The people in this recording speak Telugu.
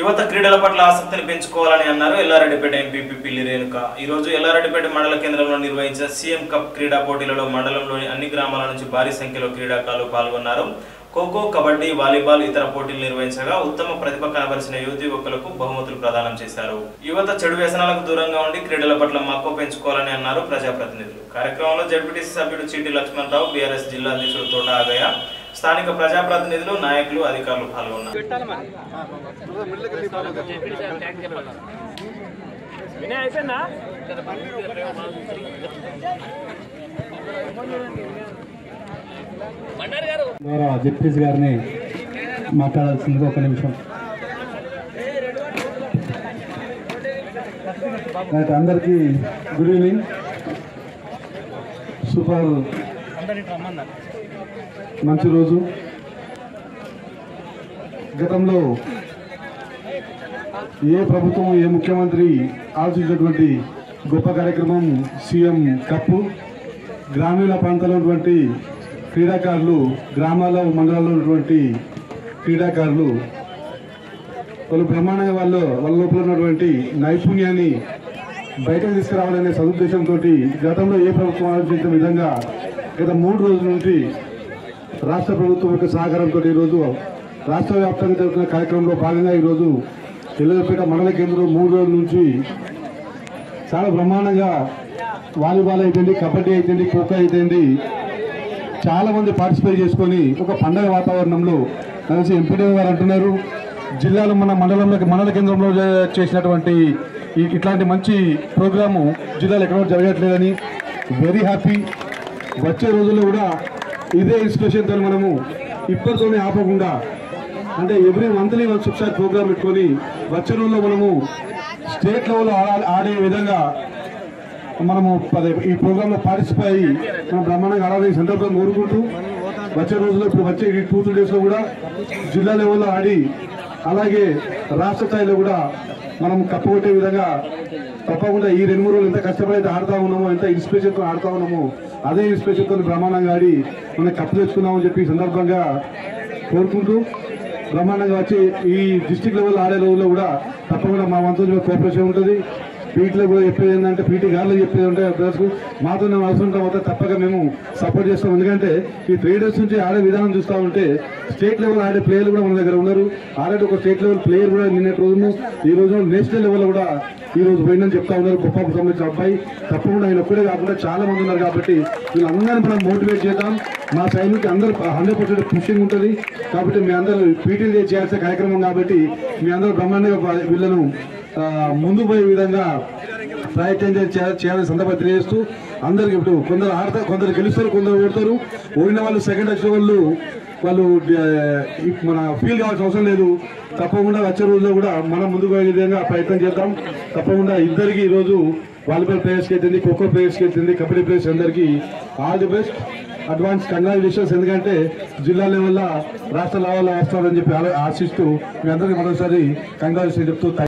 యువత క్రీడల పట్ల ఆసక్తిని పెంచుకోవాలని అన్నారు ఎల్లారెడ్డిపేట ఎంపీపీ పిల్లి రేణుక ఈ రోజు ఎల్లారెడ్డిపేట మండల కేంద్రంలో నిర్వహించిన సీఎం కప్ క్రీడా పోటీలలో మండలంలోని అన్ని గ్రామాల నుంచి భారీ సంఖ్యలో క్రీడాకారులు పాల్గొన్నారు ఖోఖో కబడ్డీ వాలీబాల్ ఇతర పోటీలు నిర్వహించగా ఉత్తమ ప్రతిభ కనబరిచిన యువతి యువకులకు బహుమతులు ప్రదానం చేశారు యువత చెడు వ్యసనాలకు దూరంగా ఉండి క్రీడల పట్ల మక్కువ పెంచుకోవాలని అన్నారు ప్రజాప్రతినిధులు కార్యక్రమంలో జడ్పీటీసీ సభ్యుడు చీటి లక్ష్మణరావు బీఆర్ఎస్ జిల్లా అధ్యక్షుడు తోట ఆగయ్య స్థానిక ప్రజాప్రతినిధులు నాయకులు అధికారులు పాల్గొన్నారు వినయ్ అయిపోయిందా గౌరవ జడ్పీస్ గారిని మాట్లాడాల్సిందిగా ఒక నిమిషం రైట్ అందరికీ గుడ్ ఈవినింగ్ సూపర్ మంచి రోజు గతంలో ఏ ప్రభుత్వం ఏ ముఖ్యమంత్రి ఆలోచించినటువంటి గొప్ప కార్యక్రమం సీఎం కప్పు గ్రామీణ ప్రాంతాల్లో ఉన్నటువంటి క్రీడాకారులు గ్రామాల్లో మండలాల్లో ఉన్నటువంటి క్రీడాకారులు వాళ్ళు బ్రహ్మాండంగా వాళ్ళు వాళ్ళ లోపల ఉన్నటువంటి నైపుణ్యాన్ని బయటకు తీసుకురావాలనే సదుద్దేశంతో గతంలో ఏ ప్రభుత్వం ఆలోచించిన విధంగా గత మూడు రోజుల నుంచి రాష్ట్ర ప్రభుత్వం యొక్క సహకారంతో ఈరోజు రాష్ట్ర వ్యాప్తంగా జరుగుతున్న కార్యక్రమంలో భాగంగా ఈరోజు ఎల్లపేట మండల కేంద్రం మూడు రోజుల నుంచి చాలా బ్రహ్మాండంగా వాలీబాల్ అయితేంది కబడ్డీ అయితేంది ఖోఖో అయితేంది చాలా మంది పార్టిసిపేట్ చేసుకొని ఒక పండగ వాతావరణంలో కలిసి ఎంపీడీ గారు అంటున్నారు జిల్లాలో మన మండలంలోకి మండల కేంద్రంలో చే- చేసినటువంటి ఈ- ఇట్లాంటి మంచి ప్రోగ్రాము జిల్లాలో ఎక్కడో జరగట్లేదని వెరీ హ్యాపీ వచ్చే రోజుల్లో కూడా ఇదే ఇన్స్పిరేషన్తో మనము ఇప్పటితోనే ఆపకుండా అంటే ఎవ్రీ మంత్లీ వన్ ఒకసారి ప్రోగ్రామ్ పెట్టుకొని వచ్చే రోజుల్లో మనము స్టేట్ లెవెల్లో ఆడ- ఆడే విధంగా మనము పదే ఈ ప్రోగ్రామ్ లో పార్టిసిపేట్ అయ్యి మనం బ్రహ్మాండంగా ఆడాలని ఈ సందర్భంగా కోరుకుంటూ వచ్చే రోజుల్లో ఇప్పుడు వచ్చే ఈ టూ త్రీ డేస్ లో కూడా జిల్లా లెవెల్లో ఆడి అలాగే రాష్ట్ర స్థాయిలో కూడా మనం కప్పగొట్టే విధంగా తప్పకుండా ఈ రెండు మూడు రోజులు ఎంత కష్టపడి అయితే ఆడుతా ఉన్నామో ఎంత ఇన్స్పిరేషన్ తో ఆడుతా ఉన్నామో అదే ఇన్స్పిరేషన్ తో బ్రహ్మాండంగా ఆడి మనం కప్పు తెచ్చుకున్నామని చెప్పి ఈ సందర్భంగా కోరుకుంటూ బ్రహ్మాండంగా వచ్చి ఈ డిస్టిక్ లెవెల్ ఆడే రోజుల్లో కూడా తప్పకుండా మా వంతు కోఆపరేషన్ ఉంటుంది పీటీలో కూడా చెప్పేది ఏంటంటే పీటీ గారిలో చెప్పేది ఉంటే అభ్యాసం మాతో మేము అవసరం కాబట్టి తప్పక మేము సపోర్ట్ చేస్తాం ఎందుకంటే ఈ త్రీ డేస్ నుంచి ఆడే విధానం చూస్తూ ఉంటే స్టేట్ లెవెల్ ఆడే ప్లేయర్లు కూడా మన దగ్గర ఉన్నారు ఆల్రెడీ ఒక స్టేట్ లెవెల్ ప్లేయర్ కూడా నిన్నటి రోజును ఈ రోజు నేషనల్ లెవెల్ కూడా ఈ రోజు పోయిందని చెప్తా ఉన్నారు గొప్పకు సంబంధించిన అబ్బాయి తప్పకుండా ఆయన ఒక్కడే కాకుండా చాలా మంది ఉన్నారు కాబట్టి వీళ్ళందరినీ మనం మోటివేట్ చేద్దాం మా సైడ్ నుంచి అందరూ హండ్రెడ్ పర్సెంట్ పుషింగ్ ఉంటుంది కాబట్టి మీ అందరూ పీటీలు చేయాల్సిన కార్యక్రమం కాబట్టి మీ అందరూ బ్రహ్మాండంగా వీళ్ళను ఆ, ముందు పోయే విధంగా ప్రయత్నం చేయ- చేయాలని సందర్భం తెలియజేస్తూ అందరికి ఇప్పుడు కొందరు ఆడతారు కొందరు గెలుస్తారు కొందరు ఓడతారు ఓడిన వాళ్ళు సెకండ్ వచ్చిన వాళ్ళు వాళ్ళు ఆ, ఈ మన ఫీల్ కావాల్సిన అవసరం లేదు తప్పకుండా వచ్చే రోజుల్లో కూడా మనం ముందుకు పోయే విధంగా ప్రయత్నం చేద్దాం తప్పకుండా ఇద్దరికి ఈరోజు వాలీబాల్ ప్లేయర్స్కి అయితే ఖోఖో ప్లేయర్స్కి అయితే కబడ్డీ ప్లేయర్స్ అందరికీ all the best advance congratulations ఎందుకంటే జిల్లా లెవెల్లో రాష్ట్ర లెవెల్లో వస్తారని చెప్పి ఆ- ఆశిస్తూ మీ అందరికీ మరోసారి కంగ్రాచులేషన్ చెప్తూ